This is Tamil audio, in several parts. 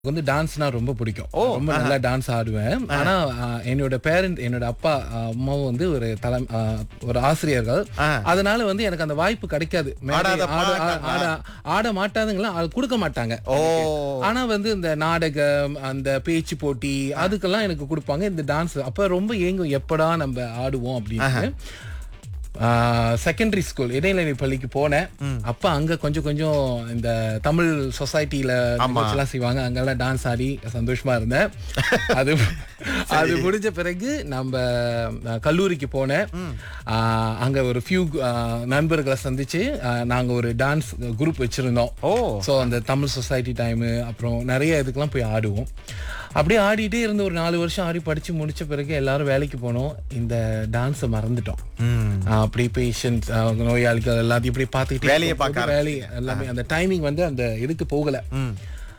எனக்கு வந்து டான்ஸ்னா ரொம்ப பிடிக்கும் ரொம்ப நல்லா டான்ஸ் ஆடுவேன் ஆனா ஆ, என்னோட பேரண்ட் என்னோட அப்பா ஆ, அம்மாவும் வந்து ஒரு தலை ஆ, ஒரு ஆசிரியர்கள் ஆ. அதனால வந்து எனக்கு அந்த வாய்ப்பு கிடைக்காது மேடை ஆடாத ஆட- பாடல்களா? ஆட ஆட மாட்டாதுங்களா அது கொடுக்க மாட்டாங்க ஓ ஆனா வந்து இந்த நாடகம் அந்த பேச்சு போட்டி அதுக்கெல்லாம் எனக்கு கொடுப்பாங்க இந்த டான்ஸ் அப்ப ரொம்ப ஏங்கும் எப்படா நம்ம ஆடுவோம் அப்படின்னு செகண்டரி ஸ்கூல் இடைநிலை பள்ளிக்கு போனேன் அப்ப அங்க கொஞ்சம் கொஞ்சம் இந்த தமிழ் சொசைட்டில எல்லாம் செய்வாங்க அங்கெல்லாம் டான்ஸ் ஆடி சந்தோஷமா இருந்தேன் அது அது முடிஞ்ச பிறகு நம்ம அஹ், கல்லூரிக்கு போனேன் ஆஹ், அங்க ஒரு ஃபியூ நண்பர்களை சந்திச்சு ஆஹ், நாங்க ஒரு டான்ஸ் குரூப் வச்சிருந்தோம் ஓ ஸோ அந்த தமிழ் சொசைட்டி டைமு அப்புறம் நிறைய இதுக்கெல்லாம் போய் ஆடுவோம் அப்படியே ஆடிட்டே இருந்து ஒரு நாலு வருஷம் ஆடி படிச்சு முடிச்ச பிறகு எல்லாரும் வேலைக்கு போனோம் இந்த டான்ஸை மறந்துட்டோம் ம். ஆஹ் அப்படி பேஷண்ட் நோயாளிகள் எல்லாத்தையும் இப்படி பார்த்துக்கிட்டே வேலையை இருக்கும்போது பார்க்க வேலையை எல்லாமே அந்த டைமிங் வந்து அந்த இதுக்கு போகல ம்.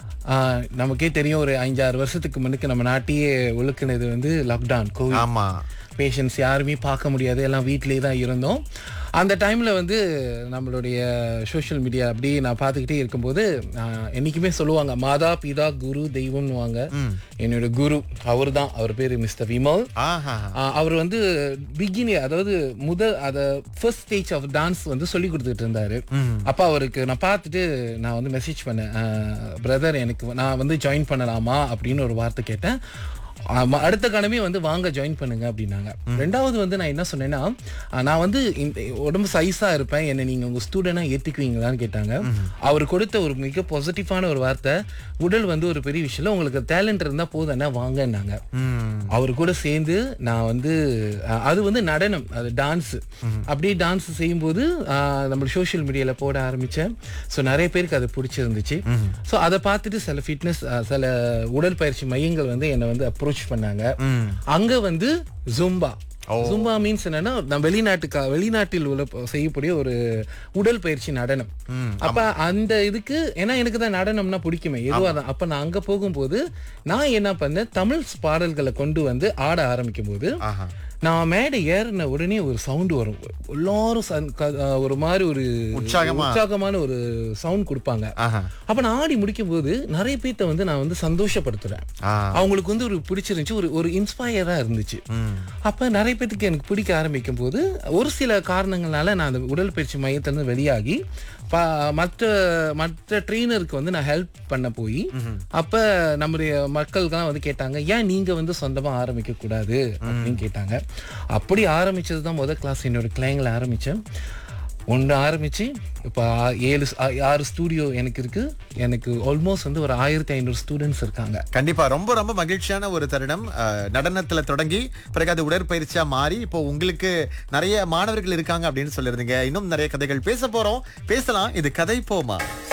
ஆஹ் நமக்கே தெரியும் ஒரு அஞ்சாறு வருஷத்துக்கு முன்னுக்கு நம்ம நாட்டையே ஒழுக்குனது வந்து லாக்டவுன் கோவிட் ஆமா பேஷண்ட்ஸ் யாருமே பார்க்க முடியாது எல்லாம் வீட்டிலேயே தான் இருந்தோம் அந்த டைமில் வந்து நம்மளுடைய சோஷியல் மீடியா அப்படி நான் பார்த்துக்கிட்டே இருக்கும்போது ஆஹ், என்னைக்குமே சொல்லுவாங்க மாதா பிதா குரு தெய்வம்னுவாங்க என்னோட குரு அவர் தான் அவர் பேர் மிஸ்டர் விமல் ஆஹா ஆஹ், அவர் வந்து பிகினி அதாவது முதல் அத ஃபர்ஸ்ட் ஸ்டேஜ் ஆஃப் டான்ஸ் வந்து சொல்லி கொடுத்துட்டு இருந்தாரு அப்ப அவருக்கு நான் பார்த்துட்டு நான் வந்து மெசேஜ் பண்ணேன் பிரதர் எனக்கு நான் வந்து ஜாயின் பண்ணலாமா அப்படின்னு ஒரு வார்த்தை கேட்டேன் ஆமா, அடுத்த கணமே வந்து வாங்க ஜாயின் பண்ணுங்க அப்படின்னாங்க ரெண்டாவது வந்து நான் என்ன சொன்னேன்னா ஆஹ், நான் வந்து இந்த உடம்பு சைஸா இருப்பேன் என்ன நீங்க உங்க ஸ்டூடெண்டா ஏத்துக்குவீங்களான்னு கேட்டாங்க அவர் கொடுத்த ஒரு மிக பாசிட்டிவான ஒரு வார்த்தை உடல் வந்து ஒரு பெரிய விஷயம் இல்ல, உங்களுக்கு டேலண்ட் இருந்தா போதும் என்ன வாங்கன்னாங்க ம். அவர் கூட சேர்ந்து நான் வந்து அஹ், அது வந்து நடனம் அது டான்ஸ் அப்படியே டான்ஸ் செய்யும்போது அஹ், நம்ம சோஷியல் மீடியால போட ஆரம்பிச்சேன் ஸோ நிறைய பேருக்கு அது பிடிச்சிருந்துச்சு ஸோ அதை பார்த்துட்டு சில ஃபிட்னஸ் சில உடற்பயிற்சி மையங்கள் வந்து என்னை வந்து அப்ரோச் பண்ணாங்க ம். அங்க வந்து ஜும்பா ஜும்பா மீன்ஸ் என்னன்னா நான் வெளிநாட்டுக்கா வெளிநாட்டில் உள்ள ப- செய்யக்கூடிய ஒரு உடல் பயிற்சி நடனம் அப்ப அந்த இதுக்கு ஏன்னா எனக்கு தான் நடனம்னா பிடிக்குமே எதுவா தான் அப்ப நான் அங்க போகும்போது நான் என்ன பண்ணேன் தமிழ் பாடல்களை கொண்டு வந்து ஆட ஆரம்பிக்கும் போது ஆஹா நான் மேடை ஏறின உடனே ஒரு சவுண்ட் வரும் எல்லாரும் சன்- க- அஹ் ஒரு மாதிரி ஒரு உற்சாகமா. உற்சாகமான ஒரு சவுண்ட் கொடுப்பாங்க ஆஹா அப்ப நான் ஆடி முடிக்கும் போது நிறைய பேர்த்த வந்து நான் வந்து சந்தோஷப்படுத்துறேன் ஆ அவங்களுக்கு வந்து ஒரு பிடிச்சிருந்துச்சு ஒரு ஒரு இன்ஸ்பயரா இருந்துச்சு ம். அப்ப நிறைய பேத்துக்கு எனக்கு பிடிக்க ஆரம்பிக்கும் போது ஒரு சில காரணங்களால நான் அந்த உடற்பயிற்சி மையத்திலிருந்து வெளியாகி ப- மற்ற மற்ற ட்ரெயினருக்கு வந்து நான் ஹெல்ப் பண்ண போய் அப்ப நம்முடைய மக்கள்கெல்லாம் வந்து கேட்டாங்க ஏன் நீங்க வந்து சொந்தமா ஆரம்பிக்க கூடாது அப்படின்னு கேட்டாங்க அப்படி ஆரம்பிச்சது தான் முதல் கிளாஸ் என்னோட கிளைங்களை ஆரம்பிச்சேன் ஒன்று ஆரம்பிச்சு இப்போ ஏழு ஆ- ஆறு ஸ்டூடியோ எனக்கு இருக்கு எனக்கு ஆல்மோஸ்ட் வந்து ஒரு ஆயிரத்தி ஐநூறு ஸ்டூடெண்ட்ஸ் இருக்காங்க கண்டிப்பா ரொம்ப ரொம்ப மகிழ்ச்சியான ஒரு தருணம் அஹ், நடனத்துல தொடங்கி பிறகு அது உடற்பயிற்சியா மாறி இப்போ உங்களுக்கு நிறைய மாணவர்கள் இருக்காங்க அப்படின்னு சொல்லிருந்தீங்க இன்னும் நிறைய கதைகள் பேச போறோம் பேசலாம் இது கதை போமா